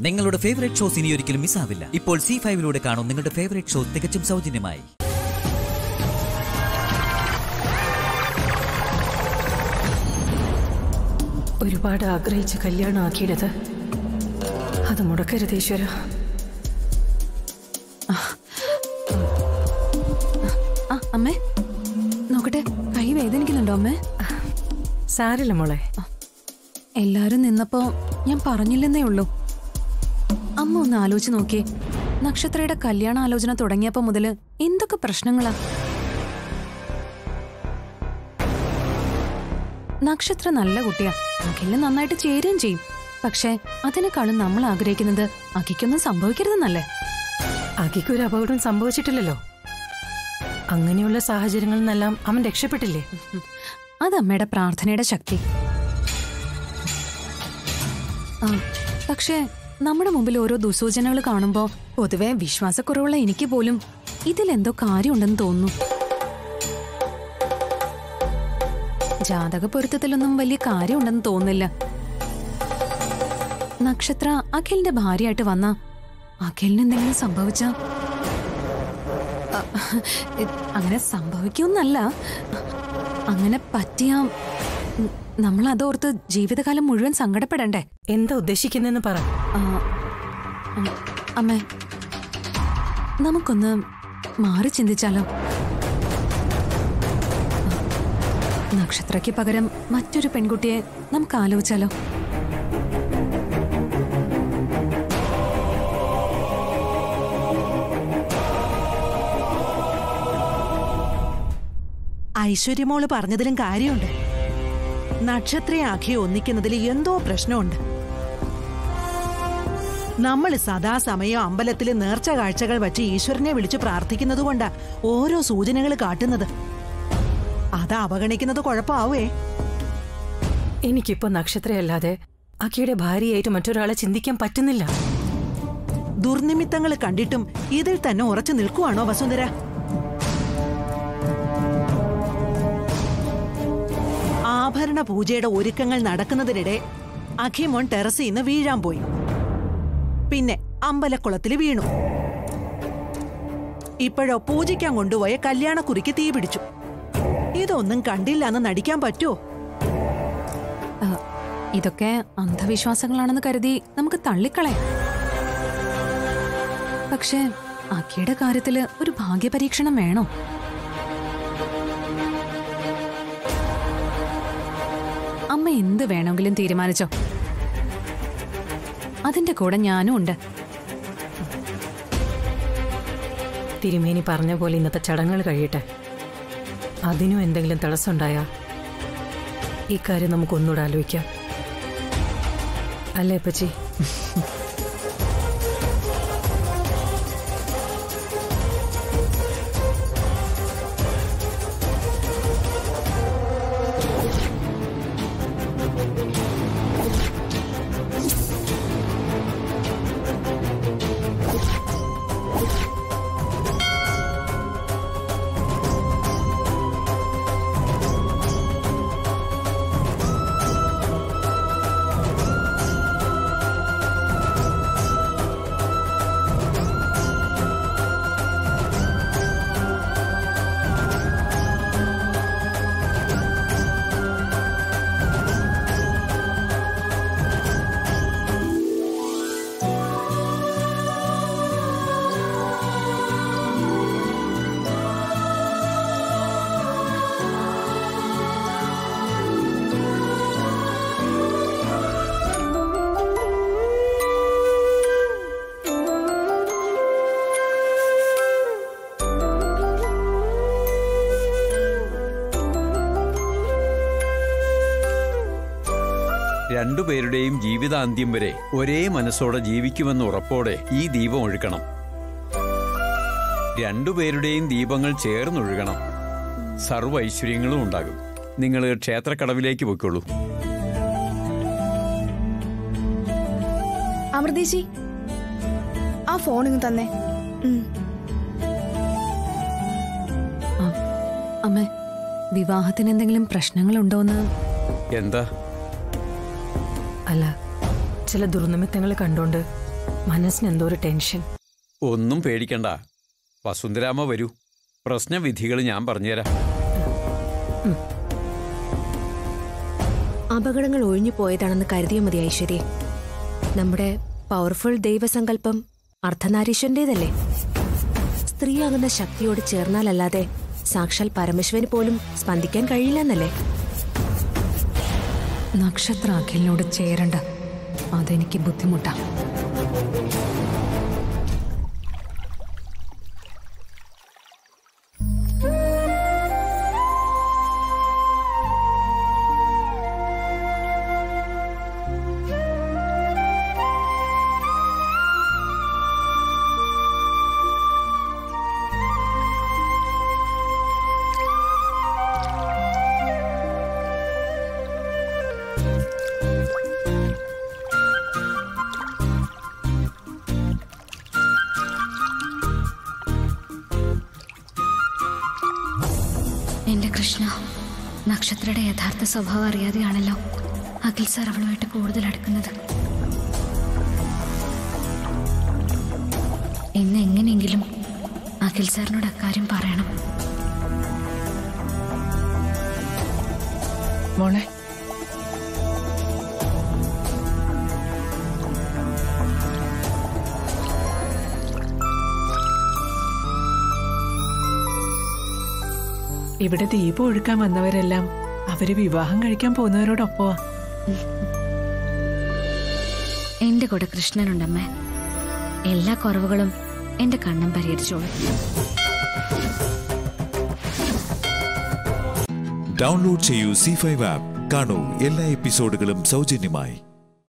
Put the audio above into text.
നിങ്ങളുടെ favourite shows ഇനി ഒരിക്കലും മിസ്സാവില്ല ഇപ്പോൾ സി ഫൈവിലൂടെ കാണും നിങ്ങളുടെ ഫേവറേറ്റ് ഷോ തികച്ചും സൗജന്യമായി ഒരുപാട് ആഗ്രഹിച്ച് കല്യാണം ആക്കിയിടത് അത് മുടക്കരുത് ഈശ്വര ആ അമ്മേ നോക്കട്ടെ കൈ വേദനിക്കുന്നുണ്ടോ അമ്മേ സാരില്ല മോളെ എല്ലാരും നിന്നപ്പോ ഞാൻ പറഞ്ഞില്ലെന്നേ ഉള്ളൂ അമ്മ ഒന്ന് ആലോചിച്ച് നോക്കിയേ നക്ഷത്രയുടെ കല്യാണ ആലോചന തുടങ്ങിയപ്പോ മുതല് എന്തൊക്കെ പ്രശ്നങ്ങളാ നക്ഷത്ര നല്ല കുട്ടിയാ അഖിലിന് നന്നായിട്ട് ചേരുകയും ചെയ്യും പക്ഷേ അതിനേക്കാളും നമ്മൾ ആഗ്രഹിക്കുന്നത് അഖിക്കൊന്നും സംഭവിക്കരുതെന്നല്ലേ അകിക്ക് ഒരു അപകടം സംഭവിച്ചിട്ടില്ലല്ലോ അങ്ങനെയുള്ള സാഹചര്യങ്ങളിൽ നിന്നെല്ലാം അവൻ രക്ഷപ്പെട്ടില്ലേ അത് അമ്മയുടെ പ്രാർത്ഥനയുടെ ശക്തി ആ പക്ഷേ നമ്മുടെ മുമ്പിൽ ഓരോ ദുസൂചനകൾ കാണുമ്പോ പൊതുവെ വിശ്വാസക്കുറവുള്ള എനിക്ക് പോലും ഇതിലെന്തോ കാര്യമുണ്ടെന്ന് തോന്നുന്നു ജാതക പൊരുത്തത്തിലൊന്നും വലിയ കാര്യമുണ്ടെന്ന് തോന്നുന്നില്ല നക്ഷത്ര അഖിലിന്റെ ഭാര്യയായിട്ട് വന്ന അഖിലിന് എന്തെങ്കിലും സംഭവിച്ച അങ്ങനെ സംഭവിക്കുമെന്നല്ല അങ്ങനെ പറ്റിയ നമ്മൾ അതോർത്ത് ജീവിതകാലം മുഴുവൻ സങ്കടപ്പെടണ്ടേ എന്താ ഉദ്ദേശിക്കുന്നെന്ന് പറ ആ, ഉം, അമ്മേ നമുക്കൊന്ന് മാറി ചിന്തിച്ചാലോ നക്ഷത്രയ്ക്ക് പകരം മറ്റൊരു പെൺകുട്ടിയെ നമുക്ക് ആലോചിച്ചാലോ ഐശ്വര്യമോള് പറഞ്ഞതിലും കാര്യമുണ്ട് നക്ഷത്രയെ അഖി ഒന്നിക്കുന്നതിൽ എന്തോ പ്രശ്നമുണ്ട് നമ്മൾ സദാസമയം അമ്പലത്തിൽ നേർച്ച കാഴ്ചകൾ വച്ച് ഈശ്വരനെ വിളിച്ചു പ്രാർത്ഥിക്കുന്നതുകൊണ്ടാ ഓരോ സൂചനകൾ കാട്ടുന്നത് അത് അവഗണിക്കുന്നത് കുഴപ്പമാവേ എനിക്കിപ്പോ നക്ഷത്രയല്ലാതെ അക്കിയുടെ ഭാര്യയായിട്ട് മറ്റൊരാളെ ചിന്തിക്കാൻ പറ്റുന്നില്ല ദുർനിമിത്തങ്ങൾ കണ്ടിട്ടും ഇതിൽ തന്നെ ഉറച്ചു നിൽക്കുവാണോ വസുന്ധര ആഭരണ പൂജയുടെ ഒരുക്കങ്ങൾ നടക്കുന്നതിനിടെ അഖിമോൻ ടെറസിൽ നിന്ന് വീഴാൻ പോയി പിന്നെ അമ്പലക്കുളത്തിൽ വീണു ഇപ്പോഴോ പൂജിക്കാൻ കൊണ്ടുപോയ കല്യാണക്കുറിക്ക് തീ പിടിച്ചു ഇതൊന്നും കണ്ടില്ല എന്ന് നടിക്കാൻ പറ്റുമോ ആ, ഇതൊക്കെ അന്ധവിശ്വാസങ്ങളാണെന്ന് കരുതി നമുക്ക് തള്ളിക്കളയാം പക്ഷേ അക്കിയുടെ കാര്യത്തില് ഒരു ഭാഗ്യപരീക്ഷണം വേണോ അമ്മ എന്ത് വേണമെങ്കിലും തീരുമാനിച്ചോ അതിന്റെ കൂടെ ഞാനും ഉണ്ട് തിരുമേനി പറഞ്ഞ പോലെ ഇന്നത്തെ ചടങ്ങുകൾ കഴിയട്ടെ അതിനും എന്തെങ്കിലും തടസ്സമുണ്ടായാ ഈ കാര്യം നമുക്ക് ഒന്നുകൂടെ ആലോചിക്കാം അല്ലേ അപ്പച്ചി രണ്ടുപേരുടെയും ജീവിതാന്ത്യം വരെ ഒരേ മനസ്സോടെ ജീവിക്കുമെന്ന ഉറപ്പോടെ ഈ ദീപം ഒഴുക്കണം രണ്ടുപേരുടെയും ദീപങ്ങൾ ചേർന്നൊഴുകണം സർവ്വ ഐശ്വര്യങ്ങളും ഉണ്ടാകും നിങ്ങൾ ക്ഷേത്രക്കടവിലേക്ക് പൊയ്ക്കോളൂ അമൃതേശി ആ ഫോൺ ഇങ്ങ് തന്നെ ഉം. ആ, അമ്മേ വിവാഹത്തിന് എന്തെങ്കിലും പ്രശ്നങ്ങളുണ്ടോന്ന് എന്താ അല്ല ചില ദുർനിമിത്തങ്ങൾ കണ്ടോണ്ട് മനസ്സിന് എന്തോ ഒരു ടെൻഷൻ ഒന്നും പേടിക്കണ്ട വസുന്ധരാമ വരൂ പ്രശ്നവിധികൾ ഞാൻ പറഞ്ഞുതരാം അപകടങ്ങൾ ഒഴിഞ്ഞു പോയതാണെന്ന് കരുതിയ മതി ഐശ്വര്യ നമ്മുടെ പവർഫുൾ ദൈവസങ്കല്പം അർദ്ധനാരീശ്വരൻ്റേതല്ലേ സ്ത്രീയാകുന്ന ശക്തിയോട് ചേർന്നാലല്ലാതെ സാക്ഷാൽ പരമേശ്വരന് പോലും സ്പന്ദിക്കാൻ കഴിയില്ലെന്നല്ലേ നക്ഷത്ര അഖിലിനോട് ചേരണ്ട അതെനിക്ക് ബുദ്ധിമുട്ടാ എന്റെ കൃഷ്ണ നക്ഷത്രയുടെ യഥാർത്ഥ സ്വഭാവം അറിയാതെയാണല്ലോ അഖിൽ സാർ അവളുമായിട്ട് കൂടുതൽ അടുക്കുന്നത് ഇന്ന് എങ്ങനെയെങ്കിലും അഖിൽ സാറിനോട് അക്കാര്യം പറയണം മോളെ ഇവിടെ ദീപം ഒഴുക്കാൻ വന്നവരെല്ലാം അവര് വിവാഹം കഴിക്കാൻ പോകുന്നവരോടൊപ്പമാ എന്റെ കൂടെ കൃഷ്ണനുണ്ടമ്മേ എല്ലാ കുറവുകളും എന്റെ കണ്ണം പരിഹരിച്ചോളും ഡൗൺലോഡ് ചെയ്യൂ സി ഫൈവ് ആപ്പ് കാണൂ എല്ലാ എപ്പിസോഡുകളും സൗജന്യമായി